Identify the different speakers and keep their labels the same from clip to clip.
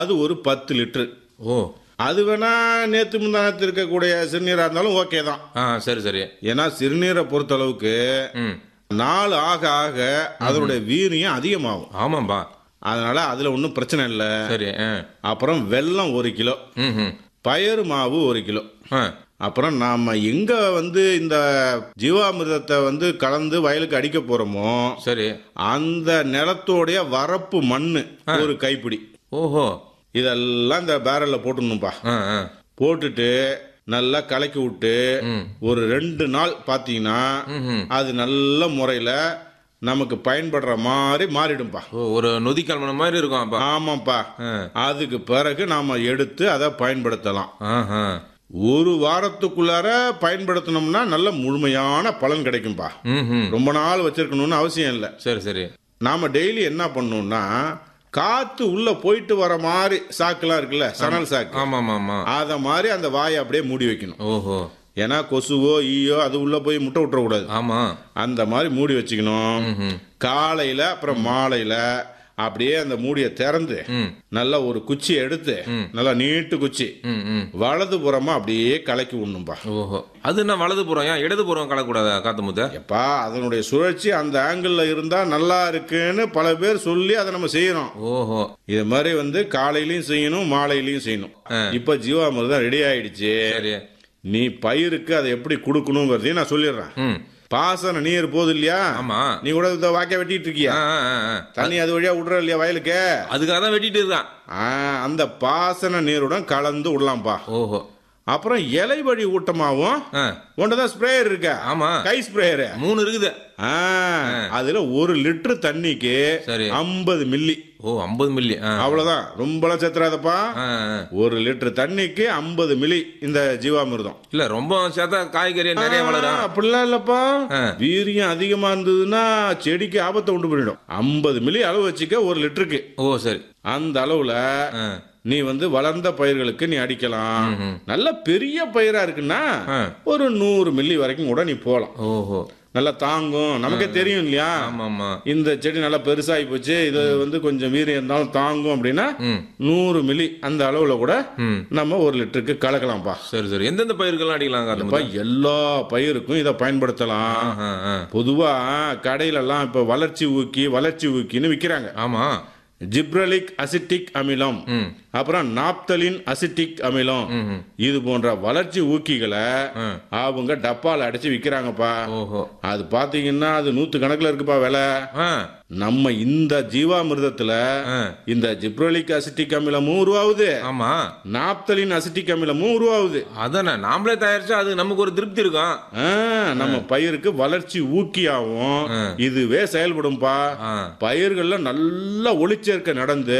Speaker 1: அது ஒரு பத்து லிட்டரு
Speaker 2: ஓ
Speaker 1: அது வேணா நேத்து முந்தானத்து இருக்கக்கூடிய சிறுநீரா இருந்தாலும் ஓகே தான்
Speaker 2: ஆ சரி சரி
Speaker 1: ஏன்னா சிறுநீரை பொறுத்தளவுக்கு
Speaker 2: ம்
Speaker 1: நாள் ஆக ஆக அதனுடைய வீரியம் அதிகமாகும்
Speaker 2: ஆமாம்பா
Speaker 1: அதனால அதுல ஒன்றும் பிரச்சனை இல்லை
Speaker 2: சரி ஆ
Speaker 1: அப்புறம் வெல்லம் ஒரு கிலோ
Speaker 2: ம் ம்
Speaker 1: பயறு மாவு ஒரு கிலோ
Speaker 2: ஆ
Speaker 1: அப்புறம் நாம எங்க வந்து இந்த ஜீவாமிர்தத்தை வந்து கலந்து வயலுக்கு அடிக்க போறோமோ
Speaker 2: சரி
Speaker 1: அந்த நிலத்தோடைய வரப்பு மண்ணு ஒரு கைப்பிடி
Speaker 2: ஓஹோ
Speaker 1: இதெல்லாம் இந்த பேரல்ல போட்டுடணும்பா
Speaker 2: ஆ ஆ
Speaker 1: போட்டுட்டு நல்லா கலக்கி விட்டு
Speaker 2: ம்
Speaker 1: ஒரு ரெண்டு நாள் பார்த்தீங்கன்னா
Speaker 2: ம் ம்
Speaker 1: அது நல்ல முறையில் நமக்கு பயன்படுற மாதிரி மாறிடும்பா
Speaker 2: ஓ ஒரு நொதி கலமன மாதிரி இருக்கும் அப்பா
Speaker 1: ஆமாப்பா
Speaker 2: ஆ
Speaker 1: அதுக்கு பிறகு நாம எடுத்து அதை பயன்படுத்தலாம்
Speaker 2: ஆஹா
Speaker 1: ஒரு வாரத்துக்குள்ளார பயன்படுத்தினோம்னா நல்ல முழுமையான பலன் கிடைக்கும்பா
Speaker 2: ம் ம்
Speaker 1: ரொம்ப நாள் வச்சிருக்கணும்னு அவசியம் இல்லை
Speaker 2: சரி சரி
Speaker 1: நாம டெய்லி என்ன பண்ணணும்னா காத்து உள்ள போயிட்டு வர மாதிரி சாக்குலாம் இருக்குல்ல சணல் சாக்கு
Speaker 2: ஆமா ஆமா ஆமா
Speaker 1: அத மாதிரி அந்த வாயை அப்படியே மூடி வைக்கணும்
Speaker 2: ஓஹோ
Speaker 1: ஏன்னா கொசுவோ ஈயோ அது உள்ள போய் முட்டை விட்டுறக்கூடாது
Speaker 2: ஆமா
Speaker 1: அந்த மாதிரி மூடி வச்சுக்கணும்
Speaker 2: ம் ம்
Speaker 1: காலையில அப்புறம் மாலையில அப்படியே அந்த மூடியை திறந்து
Speaker 2: ம்
Speaker 1: நல்லா ஒரு குச்சி எடுத்து நல்லா நீட்டு குச்சி
Speaker 2: ம் ம்
Speaker 1: வலது புறமா அப்படியே கலக்கி விடணும்பா
Speaker 2: ஓஹோ அது என்ன வலது புறம் ஏன் இடது புறம் கலக்கூடாதா காத்து முத்த
Speaker 1: எப்பா அதனுடைய சுழற்சி அந்த ஆங்கிள் இருந்தா நல்லா இருக்குன்னு பல பேர் சொல்லி அதை நம்ம செய்யறோம்
Speaker 2: ஓஹோ
Speaker 1: இது மாதிரி வந்து காலையிலயும் செய்யணும் மாலையிலயும் செய்யணும் இப்ப ஜீவாமிர்தம் ரெடி ஆயிடுச்சு
Speaker 2: சரி
Speaker 1: நீ பயிருக்கு அதை எப்படி கொடுக்கணுங்கிறதையும் நான் சொல்லிடுறேன்
Speaker 2: ம்
Speaker 1: பாசன நீர் போகுது இல்லையா
Speaker 2: ஆமா
Speaker 1: நீ கூட இந்த வாக்கிய வெட்டிட்டு இருக்கியா
Speaker 2: ஆ ஆ ஆ
Speaker 1: தண்ணி அது வழியா விடுற இல்லையா வயலுக்கு
Speaker 2: அதுக்காக தான் வெட்டிட்டு இருக்கான்
Speaker 1: ஆ, அந்த பாசன நீருடன் கலந்து விடலாம்ப்பா
Speaker 2: ஓஹோ
Speaker 1: அப்புறம் இலை வழி ஊட்டமாவும்
Speaker 2: ஆ
Speaker 1: ஒன்றதான் ஸ்ப்ரேயர் இருக்க
Speaker 2: ஆமா
Speaker 1: கை ஸ்ப்ரேயரு
Speaker 2: மூணு இருக்குது
Speaker 1: ஆ, அதுல ஒரு லிட்டர் தண்ணிக்கு
Speaker 2: சரி.
Speaker 1: ஐம்பது மில்லி
Speaker 2: ஓ ஐம்பது மில்லி ஆ
Speaker 1: அவ்வளவுதான் ரொம்பலாம் சேர்த்துறாதப்பா
Speaker 2: ஆ, ஆ.
Speaker 1: ஒரு லிட்டர் தண்ணிக்கு ஐம்பது மில்லி இந்த ஜீவாமிர்தம்
Speaker 2: இல்ல ரொம்ப சேர்த்தா காய்கறி நிறைய வளரும்
Speaker 1: ஆ, அப்படிலாம் இல்லப்பா
Speaker 2: ஆ.
Speaker 1: வீரியம் அதிகமா இருந்ததுன்னா செடிக்கு ஆபத்தை உண்டு பண்ணிடும் ஐம்பது மில்லி அளவு வச்சுக்க ஒரு லிட்டருக்கு
Speaker 2: ஓ சரி
Speaker 1: அந்த அளவுல
Speaker 2: ஆ
Speaker 1: நீ வந்து வளர்ந்த பயிர்களுக்கு நீ அடிக்கலாம் நல்ல பெரிய பயிரா இருக்குன்னா
Speaker 2: ஆ.
Speaker 1: ஒரு நூறு மில்லி வரைக்கும் கூட நீ போலாம்
Speaker 2: ஓஹோ
Speaker 1: நல்லா தாங்கும் நமக்கே தெரியும் இல்லையா
Speaker 2: ஆமா ஆமா
Speaker 1: இந்த செடி நல்லா பெருசாகி போச்சு இது வந்து கொஞ்சம் வீரியம் இருந்தாலும் தாங்கும் அப்படின்னா
Speaker 2: ம்
Speaker 1: நூறு மில்லி அந்த அளவுல கூட
Speaker 2: ம்
Speaker 1: நம்ம ஒரு லிட்டருக்கு கலக்கலாம்ப்பா
Speaker 2: சரி சரி எந்தெந்த பயிர்கள்லாம் அடிக்கலாம் காத்து
Speaker 1: அப்ப எல்லா பயிருக்கும் இதை பயன்படுத்தலாம்
Speaker 2: ஆஹா, ஆ.
Speaker 1: பொதுவா கடையில எல்லாம் இப்ப வளர்ச்சி ஊக்கி வளர்ச்சி ஊக்கின்னு விக்கிறாங்க
Speaker 2: ஆமா
Speaker 1: ஜிப்ரலிக் அசிட்டிக் அமிலம்
Speaker 2: ம்
Speaker 1: அப்புறம் நாப்தலின் அசிட்டிக் அமிலம்
Speaker 2: ம், ம்.
Speaker 1: இது போன்ற வளர்ச்சி ஊக்கிகளை
Speaker 2: ஆ.
Speaker 1: அவங்க டப்பால அடைச்சு விக்கிறாங்கப்பா
Speaker 2: ஓஹோ
Speaker 1: அது பாத்தீங்கன்னா அது நூத்து கணக்குல இருக்குப்பா விலை
Speaker 2: ஆ
Speaker 1: நம்ம இந்த ஜீவாமிர்தத்துல
Speaker 2: ஆ.
Speaker 1: இந்த ஜிப்ரோலிக் அசிட்டிக் அமிலமும் உருவாகுது
Speaker 2: ஆமா
Speaker 1: நாப்தலின் அசிட்டிக் அமிலமும் உருவாகுது
Speaker 2: அதானே நாமளே தயாரிச்சா அது நமக்கு ஒரு திருப்தி இருக்கும்
Speaker 1: ஆ, நம்ம பயிருக்கு வளர்ச்சி ஊக்கியாவும் இதுவே செயல்படும்பா
Speaker 2: ஆ.
Speaker 1: பயிர்கள்ல நல்ல ஒளிச்சேர்க்கை நடந்து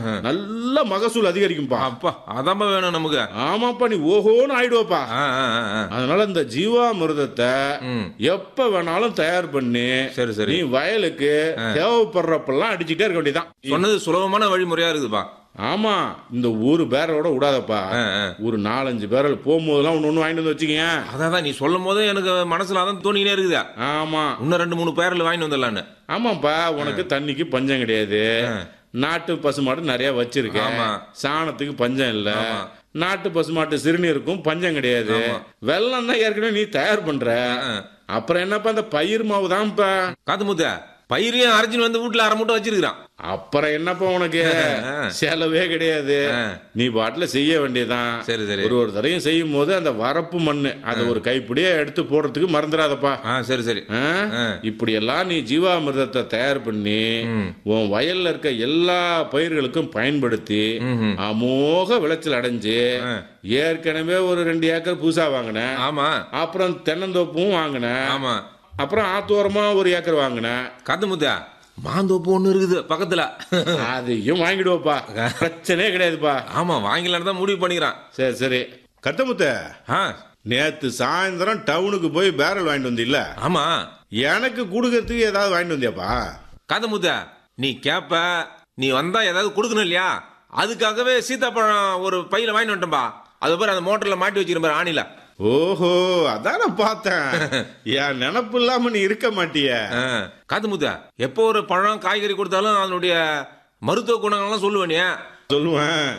Speaker 1: நல்ல மகசூல் அதிகரிக்கும்பா
Speaker 2: அப்பா அதான்பா வேணும் நமக்கு
Speaker 1: ஆமாப்பா நீ ஓஹோன்னு ஆயிடுவப்பா
Speaker 2: ஆ ஆ ஆ, ஆ.
Speaker 1: அதனால இந்த ஜீவாமிர்தத்தை
Speaker 2: ம்
Speaker 1: எப்ப வேணாலும் தயார் பண்ணி
Speaker 2: சரி சரி
Speaker 1: நீ வயலுக்கு தேவைப்படுறப்பெல்லாம் அடிச்சுட்டே இருக்க வேண்டியதான்
Speaker 2: சொன்னது சுலபமான வழிமுறையா இருக்குதுப்பா
Speaker 1: ஆமா இந்த ஒரு பேரலோட விடாதப்பா
Speaker 2: ஆ, ஆ.
Speaker 1: ஒரு நாலஞ்சு பேரல் போகும்போதெல்லாம் ஒண்ணு ஒண்ணு வாங்கிட்டு வந்து வச்சுக்கங்க
Speaker 2: அதான் நீ சொல்லும் போது எனக்கு மனசுல அதான் தோணிக்கினே இருக்குது
Speaker 1: ஆமா
Speaker 2: இன்னும் ரெண்டு மூணு பேரில் வாங்கிட்டு வந்துடலான்னு
Speaker 1: ஆமாப்பா உனக்கு தண்ணிக்கு பஞ்சம் கிடையாது நாட்டு பசுமாடு நிறைய வச்சிருக்க
Speaker 2: ஆமா.
Speaker 1: சாணத்துக்கு பஞ்சம் இல்ல நாட்டு பசுமாட்டு சிறுநீருக்கும் பஞ்சம் கிடையாது வெள்ளம் தான் ஏற்கனவே நீ தயார் பண்ற அப்புறம் என்னப்பா இந்த பயிர் மாவு தான்ப்பா
Speaker 2: காத்து முத்த பயிரையும் அரைச்சின்னு வந்து வீட்டுல அரை மூட்டை வச்சிருக்கிறான்
Speaker 1: அப்புறம் என்னப்பா உனக்கு செலவே கிடையாது நீ பாட்டுல செய்ய வேண்டியதுதான்
Speaker 2: சரி சரி
Speaker 1: ஒரு ஒரு தடையும் செய்யும் போது அந்த வரப்பு மண்ணு அதை ஒரு கைப்பிடியே எடுத்து போடுறதுக்கு மறந்துடாதப்பா
Speaker 2: ஆ சரி சரி
Speaker 1: ஆ? இப்படி எல்லாம் நீ ஜீவாமிர்தத்தை தயார் பண்ணி உன் வயல்ல இருக்க எல்லா பயிர்களுக்கும் பயன்படுத்தி
Speaker 2: ம்ஹும்.
Speaker 1: அமோக விளைச்சல் அடைஞ்சு ஏற்கனவே ஒரு ரெண்டு ஏக்கர் புதுசா வாங்கினேன்
Speaker 2: ஆமா
Speaker 1: அப்புறம் தென்னந்தோப்பும் வாங்கினேன்
Speaker 2: ஆமா
Speaker 1: அப்புறம் ஆத்தோரமா ஒரு ஏக்கர் வாங்கினேன்
Speaker 2: காத்து முத்த மாந்தோப்பு ஒண்ணு இருக்குது பக்கத்துல
Speaker 1: அதையும் வாங்கிடுவோப்பா பிரச்சனையே கிடையாதுப்பா
Speaker 2: ஆமா வாங்கிலான்னு தான் முடிவு பண்ணிக்கிறான்
Speaker 1: சரி சரி கத்தமுத்த
Speaker 2: ஆ
Speaker 1: நேத்து சாயந்தரம் டவுனுக்கு போய் பேரல் வாங்கிட்டு வந்தில்ல
Speaker 2: ஆமா
Speaker 1: எனக்கு கொடுக்கறதுக்கு ஏதாவது வாங்கிட்டு வந்தியாப்பா
Speaker 2: காத்து முத்த நீ கேப்ப நீ வந்தா ஏதாவது கொடுக்கணும் இல்லையா அதுக்காகவே சீத்தாப்பழம் ஒரு பையில வாங்கிட்டு வந்துட்டேன்பா அது பாரு அந்த மோட்டர்ல மாட்டி வச்சிருக்க பாரு ஆணில
Speaker 1: ஓஹோ அதான பார்த்தேன் என் நினப்பு இல்லாம நீ இருக்க மாட்டிய
Speaker 2: ஆ, காத்து முத்த எப்போ ஒரு பழம் காய்கறி கொடுத்தாலும் அதனுடைய மருத்துவ குணங்கள்லாம் சொல்லுவேனே
Speaker 1: சொல்லுவேன்